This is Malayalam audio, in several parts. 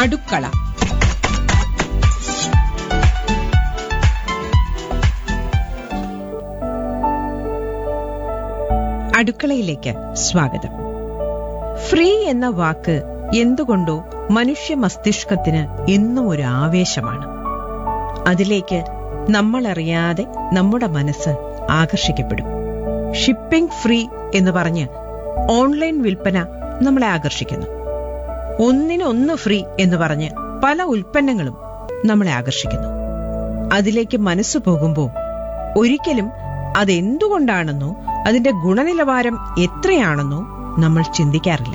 അടുക്കള അടുക്കളയിലേക്ക് സ്വാഗതം ഫ്രീ എന്ന വാക്ക് എന്തുകൊണ്ടോ മനുഷ്യ മസ്തിഷ്കത്തിന് എന്നും ഒരു ആവേശമാണ് അതിലേക്ക് നമ്മളറിയാതെ നമ്മുടെ മനസ്സ് ആകർഷിക്കപ്പെടും ഷിപ്പിംഗ് ഫ്രീ എന്ന് പറഞ്ഞ് ഓൺലൈൻ വിൽപ്പന നമ്മളെ ആകർഷിക്കുന്നു ഒന്നിനൊന്ന് ഫ്രീ എന്ന് പറഞ്ഞ് പല ഉൽപ്പന്നങ്ങളും നമ്മളെ ആകർഷിക്കുന്നു അതിലേക്ക് മനസ്സ് പോകുമ്പോൾ ഒരിക്കലും അതെന്തുകൊണ്ടാണെന്നോ അതിന്റെ ഗുണനിലവാരം എത്രയാണെന്നോ നമ്മൾ ചിന്തിക്കാറില്ല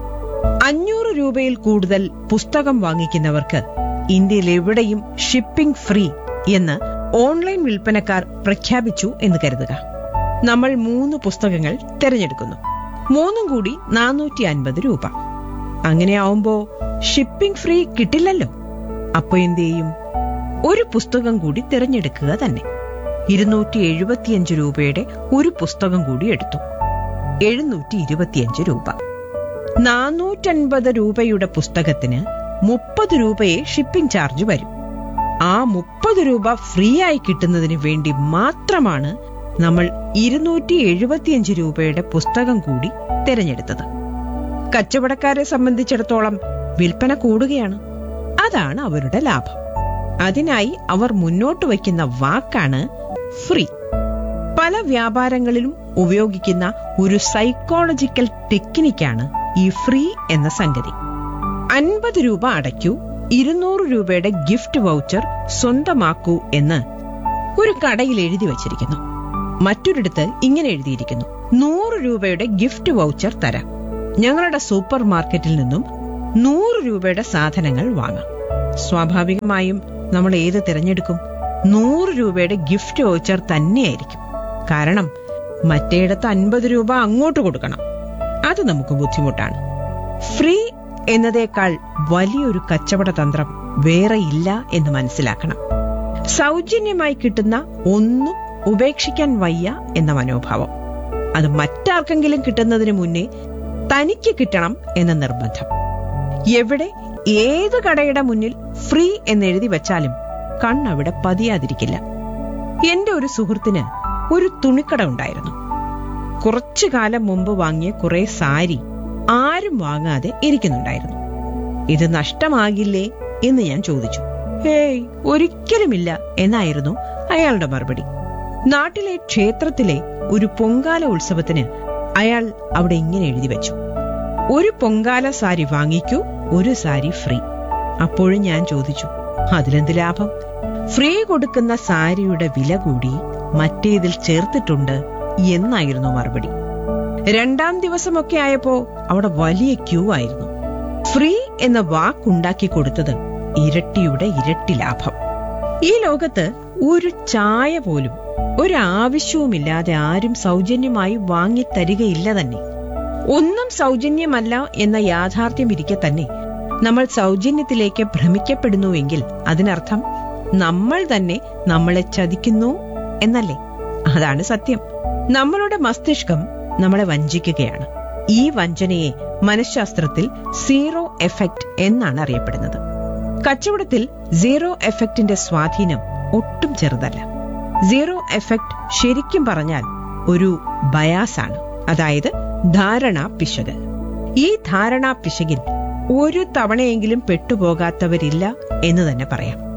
അഞ്ഞൂറ് രൂപയിൽ കൂടുതൽ പുസ്തകം വാങ്ങിക്കുന്നവർക്ക് ഇന്ത്യയിൽ എവിടെയും ഷിപ്പിംഗ് ഫ്രീ എന്ന് ഓൺലൈൻ വിൽപ്പനക്കാർ പ്രഖ്യാപിച്ചു എന്ന് കരുതുക നമ്മൾ മൂന്ന് പുസ്തകങ്ങൾ തിരഞ്ഞെടുക്കുന്നു മൂന്നും കൂടി നാനൂറ്റി അൻപത് രൂപ അങ്ങനെയാവുമ്പോ ഷിപ്പിംഗ് ഫ്രീ കിട്ടില്ലല്ലോ അപ്പൊ എന്ത് ചെയ്യും ഒരു പുസ്തകം കൂടി തിരഞ്ഞെടുക്കുക തന്നെ ഇരുന്നൂറ്റി എഴുപത്തിയഞ്ച് രൂപയുടെ ഒരു പുസ്തകം കൂടി എടുത്തു എഴുന്നൂറ്റി ഇരുപത്തിയഞ്ച് രൂപ നാനൂറ്റൻപത് രൂപയുടെ പുസ്തകത്തിന് മുപ്പത് രൂപയെ ഷിപ്പിംഗ് ചാർജ് വരും ആ മുപ്പത് രൂപ ഫ്രീ ആയി കിട്ടുന്നതിന് വേണ്ടി മാത്രമാണ് നമ്മൾ ഇരുന്നൂറ്റി എഴുപത്തിയഞ്ച് രൂപയുടെ പുസ്തകം കൂടി തിരഞ്ഞെടുത്തത് കച്ചവടക്കാരെ സംബന്ധിച്ചിടത്തോളം വിൽപ്പന കൂടുകയാണ് അതാണ് അവരുടെ ലാഭം അതിനായി അവർ മുന്നോട്ട് വയ്ക്കുന്ന വാക്കാണ് ഫ്രീ പല വ്യാപാരങ്ങളിലും ഉപയോഗിക്കുന്ന ഒരു സൈക്കോളജിക്കൽ ടെക്നിക്കാണ് ഈ ഫ്രീ എന്ന സംഗതി അൻപത് രൂപ അടയ്ക്കൂ ഇരുന്നൂറ് രൂപയുടെ ഗിഫ്റ്റ് വൗച്ചർ സ്വന്തമാക്കൂ എന്ന് ഒരു കടയിൽ എഴുതി വച്ചിരിക്കുന്നു മറ്റൊരിടത്ത് ഇങ്ങനെ എഴുതിയിരിക്കുന്നു നൂറ് രൂപയുടെ ഗിഫ്റ്റ് വൗച്ചർ തരാം ഞങ്ങളുടെ സൂപ്പർ മാർക്കറ്റിൽ നിന്നും നൂറ് രൂപയുടെ സാധനങ്ങൾ വാങ്ങാം സ്വാഭാവികമായും നമ്മൾ ഏത് തിരഞ്ഞെടുക്കും നൂറ് രൂപയുടെ ഗിഫ്റ്റ് വൗച്ചർ തന്നെയായിരിക്കും കാരണം മറ്റേടത്ത് അൻപത് രൂപ അങ്ങോട്ട് കൊടുക്കണം അത് നമുക്ക് ബുദ്ധിമുട്ടാണ് ഫ്രീ എന്നതേക്കാൾ വലിയൊരു കച്ചവട തന്ത്രം വേറെ ഇല്ല എന്ന് മനസ്സിലാക്കണം സൗജന്യമായി കിട്ടുന്ന ഒന്നും ഉപേക്ഷിക്കാൻ വയ്യ എന്ന മനോഭാവം അത് മറ്റാർക്കെങ്കിലും കിട്ടുന്നതിന് മുന്നേ തനിക്ക് കിട്ടണം എന്ന നിർബന്ധം എവിടെ ഏത് കടയുടെ മുന്നിൽ ഫ്രീ എന്നെഴുതി വെച്ചാലും കണ്ണവിടെ പതിയാതിരിക്കില്ല എന്റെ ഒരു സുഹൃത്തിന് ഒരു തുണിക്കട ഉണ്ടായിരുന്നു കുറച്ചു കാലം മുമ്പ് വാങ്ങിയ കുറെ സാരി ആരും വാങ്ങാതെ ഇരിക്കുന്നുണ്ടായിരുന്നു ഇത് നഷ്ടമാകില്ലേ എന്ന് ഞാൻ ചോദിച്ചു ഹേയ് ഒരിക്കലുമില്ല എന്നായിരുന്നു അയാളുടെ മറുപടി നാട്ടിലെ ക്ഷേത്രത്തിലെ ഒരു പൊങ്കാല ഉത്സവത്തിന് അയാൾ അവിടെ ഇങ്ങനെ എഴുതി വെച്ചു ഒരു പൊങ്കാല സാരി വാങ്ങിക്കൂ ഒരു സാരി ഫ്രീ അപ്പോഴും ഞാൻ ചോദിച്ചു അതിലെന്ത് ലാഭം ഫ്രീ കൊടുക്കുന്ന സാരിയുടെ വില കൂടി മറ്റേതിൽ ചേർത്തിട്ടുണ്ട് എന്നായിരുന്നു മറുപടി രണ്ടാം ദിവസമൊക്കെ ആയപ്പോ അവിടെ വലിയ ക്യൂ ആയിരുന്നു ഫ്രീ എന്ന വാക്കുണ്ടാക്കി കൊടുത്തത് ഇരട്ടിയുടെ ഇരട്ടി ലാഭം ഈ ലോകത്ത് ഒരു ചായ പോലും ഒരാവശ്യവുമില്ലാതെ ആരും സൗജന്യമായി വാങ്ങിത്തരികയില്ല തന്നെ ഒന്നും സൗജന്യമല്ല എന്ന യാഥാർത്ഥ്യം ഇരിക്കെ തന്നെ നമ്മൾ സൗജന്യത്തിലേക്ക് ഭ്രമിക്കപ്പെടുന്നുവെങ്കിൽ അതിനർത്ഥം നമ്മൾ തന്നെ നമ്മളെ ചതിക്കുന്നു എന്നല്ലേ അതാണ് സത്യം നമ്മളുടെ മസ്തിഷ്കം നമ്മളെ വഞ്ചിക്കുകയാണ് ഈ വഞ്ചനയെ മനഃശാസ്ത്രത്തിൽ സീറോ എഫക്റ്റ് എന്നാണ് അറിയപ്പെടുന്നത് കച്ചവടത്തിൽ സീറോ എഫക്റ്റിന്റെ സ്വാധീനം ഒട്ടും ചെറുതല്ല സീറോ എഫക്റ്റ് ശരിക്കും പറഞ്ഞാൽ ഒരു ബയാസാണ് അതായത് ധാരണാ പിശക് ഈ ധാരണാ പിശകിൽ ഒരു തവണയെങ്കിലും പെട്ടുപോകാത്തവരില്ല എന്ന് തന്നെ പറയാം